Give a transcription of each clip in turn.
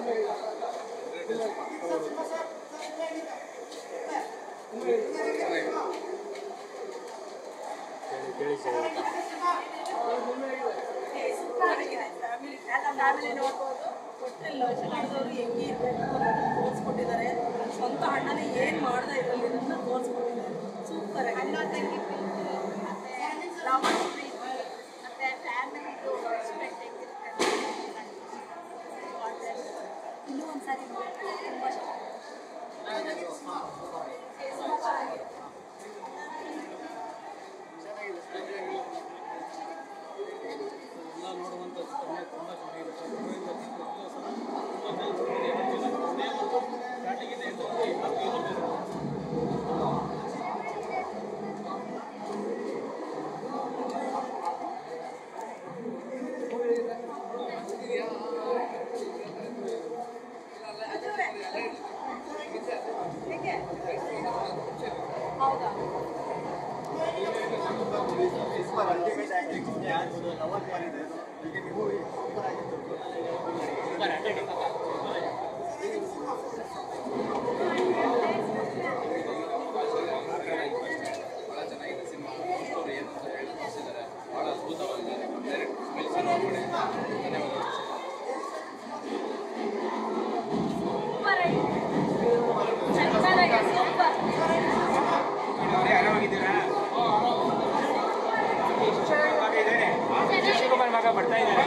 Family ನೋಡ್ಬೋದು ಹೊಟ್ಟೆಲ್ಲ ಚೆನ್ನಾಗಿರೋರು ಹೆಂಗೆ ಇರಬೇಕು ಅನ್ನೋದನ್ನ ತೋರಿಸ್ಕೊಟ್ಟಿದ್ದಾರೆ ಸ್ವಂತ ಅಣ್ಣನೇ ಏನು ಮಾಡ್ದೆ ಇದರಲ್ಲಿ ಇದನ್ನ ತೋರಿಸ್ಕೊಟ್ಟಿದ್ದಾರೆ ಸೂಪರ್ ಅಣ್ಣ ತಂಗಿ ಪ್ರೀತಿ ಮತ್ತೆ ಲವರ್ಸ್ ಪ್ರೀತಿ ಮತ್ತೆ ಫ್ಯಾಮಿಲಿದು ರೆಸ್ಪೆಕ್ಟ್ ಹೆಂಗಿರುತ್ತೆ ಇನ್ನೂ ಒಂದ್ಸಾರಿ ನೋಡ್ಬೇಕು ತುಂಬ ಹೌದಾ ಸೂಪರ್ ಚೆನ್ನಾಗಿದೆ ಸೂಪರ್ ಶಿವಕುಮಾರ್ ಮಗ ಬರ್ತಾ ಇದ್ದಾರೆ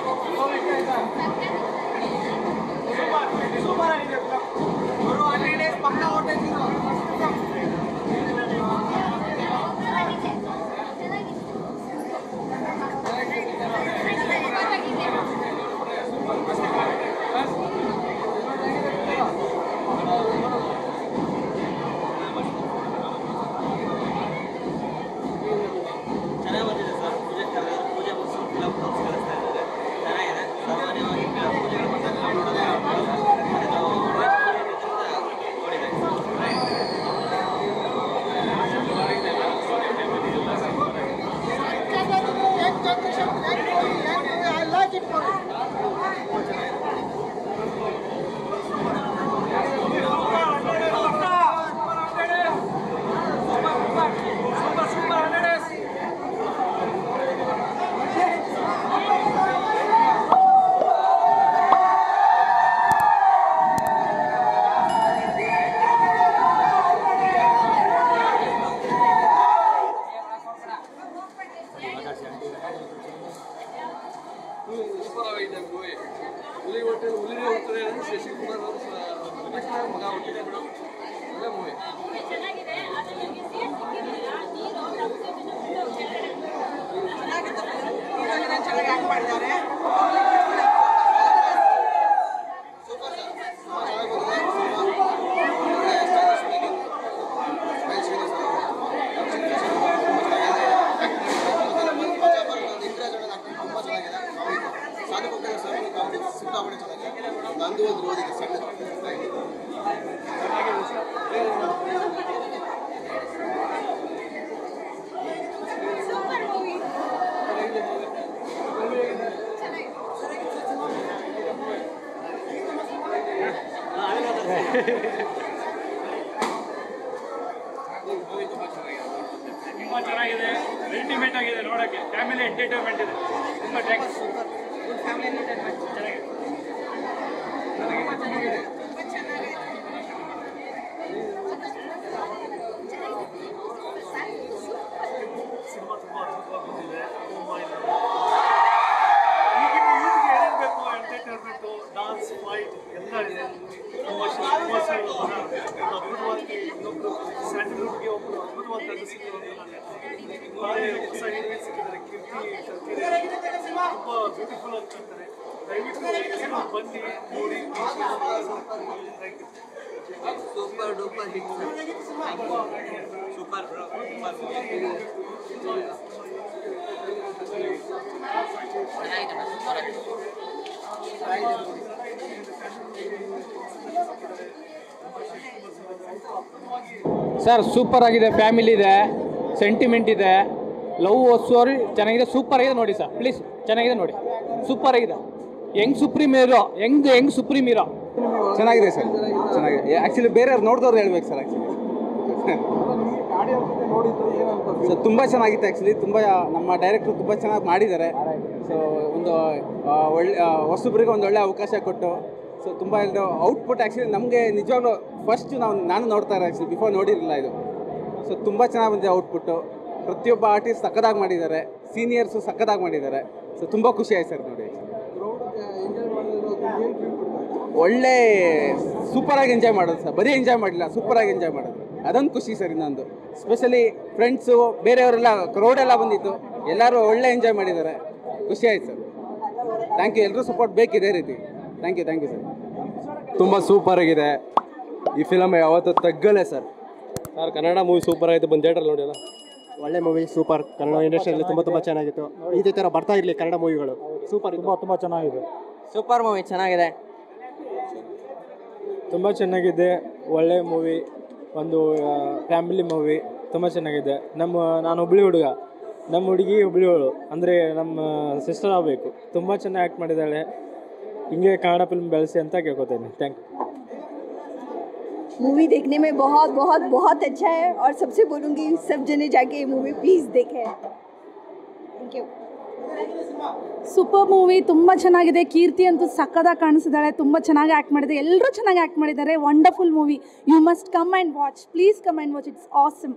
ಚೆನ್ನಾಗಿ ಬಂದಿದೆ ಸರ್ ಪೂಜೆ ಕರೆಯೋರು ಪೂಜೆ ಮುಗಿಸಿ ಫಿಲಮ್ ಕಳಿಸ್ತಾ ಇದ್ದಾರೆ ಚೆನ್ನಾಗಿದೆ ಸಾಮಾನ್ಯವಾಗಿ ಕೆಲವು ಪೂಜೆಗಳು ಬಂದಾಗ ನೋಡೋದೇ ನೋಡಿದೆ ಸೂಪರ್ ಆಗಿದೆ ಮೂವಿ ಹುಲಿ ಹೊಟ್ಟೆ ಹುಲಿನೇ ಹುಡ್ತಾರೆ ಅಂದ್ರೆ ಶಶಿಕುಮಾರ್ ಅವರು ಸ- ಮಗ ಹುಟ್ಟಿದೆ ಮೇಡಮ್ ಒಳ್ಳೆ ಮೂವಿ ಚೆನ್ನಾಗಿದೆ ಆದರೆ ನನಗೆ ಸೀಟ್ ಸಿಕ್ಕಿರಲಿಲ್ಲ ನೀರು ಚೆನ್ನಾಗಿ ಆಕ್ಟ್ ಮಾಡಿದ್ದಾರೆ ನಂದು ಒಂದು ಓದಿದೆ ಸಣ್ಣ ಸೂಪರ್ ಮೂವಿ ತುಂಬ ಚೆನ್ನಾಗಿದೆ ಅಲ್ಟಿಮೇಟ್ ಆಗಿದೆ ನೋಡೋಕ್ಕೆ ಫ್ಯಾಮಿಲಿ ಎಂಟರ್ಟೈನ್ಮೆಂಟ್ ಇದೆ ತುಂಬ ಥ್ಯಾಂಕ್ಸ್ ಫ್ಯಾಮಿಲಿ ಎಂಟರ್ಟೈನ್ಮೆಂಟ್ ಚೆನ್ನಾಗಿದೆ ಸಿನಿಮಾ ತುಂಬ ಅದ್ಭುತವಾಗಿ ಬಂದಿದೆ ತುಂಬ ಇದೆ ಈಗಿನ ಯೂತ್ಗೆ ಏನೇನು ಬೇಕು ಎಂಟರ್ಟೈನ್ಮೆಂಟು ಡಾನ್ಸ್ ಫೈಟ್ ಎಲ್ಲ ಇದೆ ಇಮೋಷನ್ ಇಮೋಷನ್ ಅದ್ಭುತವಾಗಿ ಇನ್ನೊಬ್ರು ಸ್ಯಾಂಡಲ್ವುಡ್ಗೆ ಒಬ್ಬರು ಅದ್ಭುತವಾಗಿ ನಟಿಸಿದ್ರು ಅಂತ ನಾನು ಹೇಳ್ತೀನಿ. ಭಾರಿ ಹೊಸ ಹೀರೋಯಿನ್ ಸಿಕ್ಕಿದ್ದಾರೆ ಕೀರ್ತಿ ಕಲ್ಕಿರೆ ತುಂಬ ಬ್ಯೂಟಿಫುಲ್ ಆಗಿ ಕಾಣ್ತಾರೆ ದಯವಿಟ್ಟು ಎಲ್ಲರೂ ಬನ್ನಿ ನೋಡಿ thank you super duper hit super bro super ಚೆನ್ನಾಗಿದೆ ಸೂಪರ್ ಆಗಿದೆ ಸರ್ ಸೂಪರ್ ಆಗಿದೆ ಫ್ಯಾಮಿಲಿ ಇದೆ ಸೆಂಟಿಮೆಂಟ್ ಇದೆ ಲವ್ ಸ್ಟೋರಿ ಚೆನ್ನಾಗಿದೆ ಸೂಪರ್ ಆಗಿದೆ ನೋಡಿ ಸರ್ ಪ್ಲೀಸ್ ಚೆನ್ನಾಗಿದೆ ನೋಡಿ ಸೂಪರ್ ಆಗಿದೆ ಹೆಂಗ್ ಸುಪ್ರೀಂ ಹೀರೋ ಹೆಂಗ್ ಹೆಂಗ್ ಸುಪ್ರೀಂ ಹೀರೋ ಚೆನ್ನಾಗಿದೆ ಸರ್ ಚೆನ್ನಾಗಿದೆ ಆ್ಯಕ್ಚುಲಿ ಬೇರೆಯವ್ರು ನೋಡಿದವ್ರು ಹೇಳ್ಬೇಕು ಸರ್ ಆ್ಯಕ್ಚುಲಿ ಸೊ ತುಂಬ ಚೆನ್ನಾಗಿತ್ತು ಆ್ಯಕ್ಚುಲಿ ತುಂಬ ನಮ್ಮ ಡೈರೆಕ್ಟ್ರು ತುಂಬ ಚೆನ್ನಾಗಿ ಮಾಡಿದ್ದಾರೆ ಸೊ ಒಂದು ಆ, ಒಳ್ಳೆ ಆ, ಹೊಸಬ್ರಿಗೆ ಒಂದು ಒಳ್ಳೆ ಅವಕಾಶ ಕೊಟ್ಟು ಸೊ ತುಂಬ ಇದು ಔಟ್ಪುಟ್ ಆ್ಯಕ್ಚುಲಿ ನಮಗೆ ನಿಜವಾಗ್ಲೂ ಫಸ್ಟ್ ನಾವು ನಾನು ನೋಡ್ತಾ ಇರೋ ಆ್ಯಕ್ಚುಲಿ ಬಿಫೋರ್ ನೋಡಿರಲಿಲ್ಲ ಇದು ಸೊ ತುಂಬ ಚೆನ್ನಾಗಿ ಬಂದಿದೆ ಔಟ್ಪುಟ್ಟು ಪ್ರತಿಯೊಬ್ಬ ಆರ್ಟಿಸ್ಟ್ ಸಕ್ಕದಾಗಿ ಮಾಡಿದ್ದಾರೆ ಸೀನಿಯರ್ಸು ಸಕ್ಕದಾಗಿ ಮಾಡಿದ್ದಾರೆ ಸೊ ತುಂಬ ಖುಷಿ ಆಯ್ತು ಸರ್ ನೋಡಿ ಒಳ್ಳೆ ಸೂಪರಾಗಿ ಎಂಜಾಯ್ ಮಾಡೋದು ಸರ್ ಬರೀ ಎಂಜಾಯ್ ಮಾಡಲಿಲ್ಲ ಸೂಪರಾಗಿ ಎಂಜಾಯ್ ಮಾಡೋದು ಅದೊಂದು ಖುಷಿ ಸರ್ ಇನ್ನೊಂದು ಸ್ಪೆಷಲಿ ಫ್ರೆಂಡ್ಸು ಬೇರೆಯವರೆಲ್ಲ ಕ್ರೌಡ್ ಎಲ್ಲ ಬಂದಿತ್ತು ಎಲ್ಲರೂ ಒಳ್ಳೆ ಎಂಜಾಯ್ ಮಾಡಿದ್ದಾರೆ ಖುಷಿ ಆಯ್ತು ಸರ್ ಥ್ಯಾಂಕ್ ಯು ಎಲ್ಲರೂ ಸಪೋರ್ಟ್ ಬೇಕು ಇದೇ ರೀತಿ thank you thank you sir ತುಂಬ ಸೂಪರ್ ಆಗಿದೆ ಈ ಫಿಲಮ್ ಯಾವತ್ತೂ ತಗ್ಗಲೇ sir sir Kannada movie super ಆಯಿತು ಬಂದು ಥಿಯೇಟ್ರಲ್ಲಿ ನೋಡಿ ಅಲ್ಲ ಒಳ್ಳೆ ಮೂವಿ ಸೂಪರ್ ಕನ್ನಡ ಇಂಡಸ್ಟ್ರಿಯಲ್ಲಿ ತುಂಬ ತುಂಬ ಚೆನ್ನಾಗಿತ್ತು ಇದೇ ಥರ ಬರ್ತಾ ಇರಲಿ ಕನ್ನಡ ಮೂವಿಗಳು ಸೂಪರ್ ತುಂಬ ತುಂಬ ಚೆನ್ನಾಗಿದೆ ಸೂಪರ್ ಮೂವಿ ಚೆನ್ನಾಗಿದೆ ತುಂಬ ಚೆನ್ನಾಗಿದೆ ಒಳ್ಳೆಯ ಮೂವಿ ಒಂದು ಫ್ಯಾಮಿಲಿ ಮೂವಿ ತುಂಬ ಚೆನ್ನಾಗಿದೆ ನಮ್ಮ ನಾನು ಹುಬ್ಳಿ ಹುಡುಗ ನಮ್ಮ ಹುಡುಗಿ ಹುಬ್ಳಿಯವಳು ಅಂದರೆ ನಮ್ಮ ಸಿಸ್ಟರ್ ಆಗಬೇಕು ತುಂಬ ಚೆನ್ನಾಗಿ ಆ್ಯಕ್ಟ್ ಮಾಡಿದ್ದಾಳೆ ಹಿಂಗೆ ಕನ್ನಡ ಫಿಲ್ಮ್ ಬೆಳೆಸಿ ಅಂತ ಕೇಳ್ಕೊತೇನೆ ಥ್ಯಾಂಕ್ ಯು मूवी देखने में बहुत बहुत बहुत अच्छा है और सबसे बोलूँगी सब जने जाके ये मूवी प्लीज़ देखें थैंक यू ಸೂಪರ್ ಮೂವಿ ತುಂಬ ಚೆನ್ನಾಗಿದೆ ಕೀರ್ತಿ ಅಂತೂ ಸಕ್ಕದಾಗಿ ಕಾಣಿಸಿದ್ದಾಳೆ ತುಂಬ ಚೆನ್ನಾಗಿ ಆ್ಯಕ್ಟ್ ಮಾಡಿದೆ ಎಲ್ಲರೂ ಚೆನ್ನಾಗಿ ಆ್ಯಕ್ಟ್ ಮಾಡಿದ್ದಾರೆ wonderful movie you must come and watch please come and watch it's awesome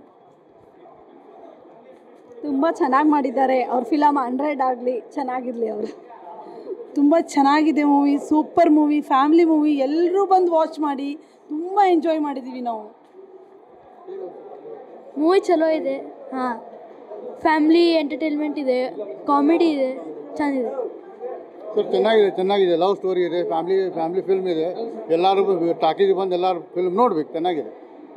ತುಂಬ ಚೆನ್ನಾಗಿ ಮಾಡಿದ್ದಾರೆ ಅವ್ರ ಫಿಲಮ್ ಹಂಡ್ರೆಡ್ ಆಗಲಿ ಚೆನ್ನಾಗಿರಲಿ ಅವರು ತುಂಬ ಚೆನ್ನಾಗಿದೆ movie super movie family movie ಎಲ್ಲರೂ ಬಂದು ವಾಚ್ ಮಾಡಿ ತುಂಬ ಎಂಜಾಯ್ ಮಾಡಿದ್ದೀವಿ ನಾವು ಮೂವಿ ಚಲೋ ಇದೆ ಹಾಂ ಫ್ಯಾಮ್ಲಿ ಎಂಟರ್ಟೈನ್ಮೆಂಟ್ ಇದೆ ಕಾಮಿಡಿ ಇದೆ ಚೆನ್ನಾಗಿದೆ ಸರ್ ಚೆನ್ನಾಗಿದೆ ಚೆನ್ನಾಗಿದೆ ಲವ್ ಸ್ಟೋರಿ ಇದೆ ಫ್ಯಾಮ್ಲಿ ಫ್ಯಾಮ್ಲಿ ಫಿಲ್ಮ್ ಇದೆ ಎಲ್ಲರೂ ಟಾಕೀಸ್ ಬಂದು ಎಲ್ಲರೂ ಫಿಲ್ಮ್ ನೋಡ್ಬೇಕು ಚೆನ್ನಾಗಿದೆ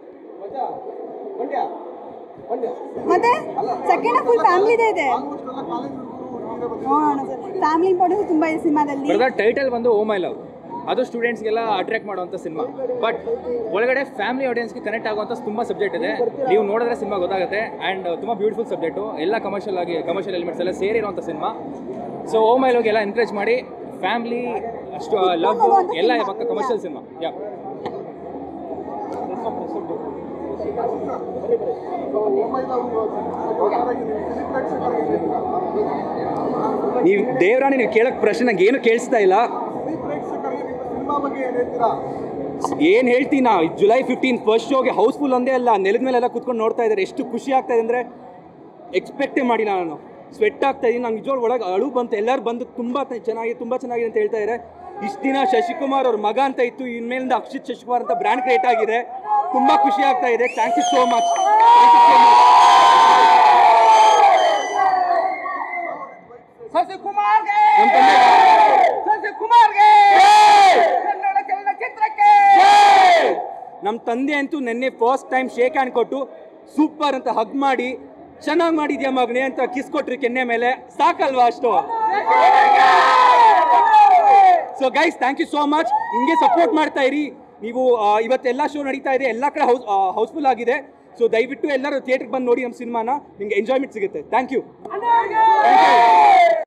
ಮತ್ತೆ ಸೆಕೆಂಡ್ ಹಾಫ್ ಫುಲ್ ಫ್ಯಾಮಿಲಿದೇ ಇದೆ ನೋಡೋಣ ಸರ್ ಫ್ಯಾಮಿಲಿ ಇಂಪಾರ್ಟೆನ್ಸ್ ತುಂಬ ಇದೆ ಸಿನಿಮಾದಲ್ಲಿ ಬ್ರದರ್ ಟೈಟಲ್ ಬಂದು ಓ ಮೈ ಲವ್ ಅದು ಸ್ಟೂಡೆಂಟ್ಸ್ಗೆಲ್ಲ ಅಟ್ರಾಕ್ಟ್ ಮಾಡುವಂಥ ಸಿನಿಮಾ ಬಟ್ ಒಳಗಡೆ ಫ್ಯಾಮಿಲಿ ಆಡಿಯನ್ಸ್ಗೆ ಕನೆಕ್ಟ್ ಆಗುವಂಥ ತುಂಬ ಸಬ್ಜೆಕ್ಟ್ ಇದೆ ನೀವು ನೋಡಿದ್ರೆ ಸಿನಿಮಾ ಗೊತ್ತಾಗುತ್ತೆ ಆ್ಯಂಡ್ ತುಂಬ ಬ್ಯೂಟಿಫುಲ್ ಸಬ್ಜೆಕ್ಟು ಎಲ್ಲ ಕಮರ್ಷಿಯಲ್ ಆಗಿ ಕಮರ್ಷಿಯಲ್ ಎಲಿಮೆಂಟ್ಸ್ ಎಲ್ಲ ಸೇರಿರುವಂಥ ಸಿನಿಮಾ ಸೊ ಓ ಮೈ ಲವ್ಗೆ ಎಲ್ಲ ಎನ್ಕರೇಜ್ ಮಾಡಿ ಫ್ಯಾಮಿಲಿ ಅಷ್ಟು ಲವ್ ಎಲ್ಲ ಪಕ್ಕ ಕಮರ್ಷಿಯಲ್ ಸಿನಿಮಾ ಯಾ ನೀವು ದೇವರಾಣಿ ನೀವು ಕೇಳಕ್ ಪ್ರಶ್ನೆ ನಂಗೆ ಏನು ಕೇಳಿಸ್ತಾ ಇಲ್ಲ ಏನು ಹೇಳ್ತೀನಿ ನಾ ಜುಲೈ ಫಿಫ್ಟೀನ್ ಫಸ್ಟ್ ಶೋಗೆ ಹೌಸ್ಫುಲ್ ಒಂದೇ ಅಲ್ಲ ನೆಲದ ಮೇಲೆಲ್ಲ ಕುತ್ಕೊಂಡು ನೋಡ್ತಾ ಇದ್ದಾರೆ ಎಷ್ಟು ಖುಷಿ ಆಗ್ತಾ ಇದೆ ಅಂದರೆ ಎಕ್ಸ್ಪೆಕ್ಟೇ ಮಾಡಿಲ್ಲ ನಾನು ಸ್ವೆಟ್ ಆಗ್ತಾ ಇದೀನಿ ನಂಗೆ ನಿಜವಾಗ್ಲೂ ಒಳಗೆ ಅಳು ಬಂತು ಎಲ್ಲರೂ ಬಂದು ತುಂಬ ಚೆನ್ನಾಗಿದೆ ತುಂಬ ಚೆನ್ನಾಗಿದೆ ಅಂತ ಹೇಳ್ತಾ ಇದ್ದಾರೆ ಇಷ್ಟು ದಿನ ಶಶಿಕುಮಾರ್ ಅವ್ರ ಮಗ ಅಂತ ಇತ್ತು ಇನ್ಮೇಲಿಂದ ಅಕ್ಷಿತ್ ಶಶಿಕುಮಾರ್ ಅಂತ ಬ್ರ್ಯಾಂಡ್ ಕ್ರಿಯೇಟ್ ಆಗಿದೆ ತುಂಬ ಖುಷಿ ಆಗ್ತಾ ಇದೆ thank you so much thank you so much ಶಶಿಕುಮಾರ್ಗೆ ಶಶಿಕುಮಾರ್ಗೆ ಕನ್ನಡ ಚಲನಚಿತ್ರಕ್ಕೆ ನಮ್ಮ ತಂದೆ ಅಂತೂ ನಿನ್ನೆ ಫಸ್ಟ್ ಟೈಮ್ ಶೇಕ್ ಹ್ಯಾಂಡ್ ಕೊಟ್ಟು ಸೂಪರ್ ಅಂತ ಹಗ್ ಮಾಡಿ ಚೆನ್ನಾಗಿ ಮಾಡಿದ್ಯಾ ಮಗನೇ ಅಂತ ಕಿಸ್ ಕೊಟ್ರಿ ಕೆನ್ನೆ ಮೇಲೆ ಸಾಕಲ್ವಾ ಅಷ್ಟು so guys thank you so much ಹಿಂಗೆ ಸಪೋರ್ಟ್ ಮಾಡ್ತಾ ಇರಿ ನೀವು ಆ, ಇವತ್ತೆಲ್ಲ ಶೋ ನಡೀತಾ ಇದೆ ಎಲ್ಲ ಕಡೆ ಹೌಸ್ ಹೌಸ್ಫುಲ್ ಆಗಿದೆ ಸೊ ದಯವಿಟ್ಟು ಎಲ್ಲರೂ ಥಿಯೇಟ್ರಿಗೆ ಬಂದು ನೋಡಿ ನಮ್ಮ ಸಿನಿಮಾನ ನಿಮ್ಗೆ ಎಂಜಾಯ್ಮೆಂಟ್ ಸಿಗುತ್ತೆ ಥ್ಯಾಂಕ್ ಯು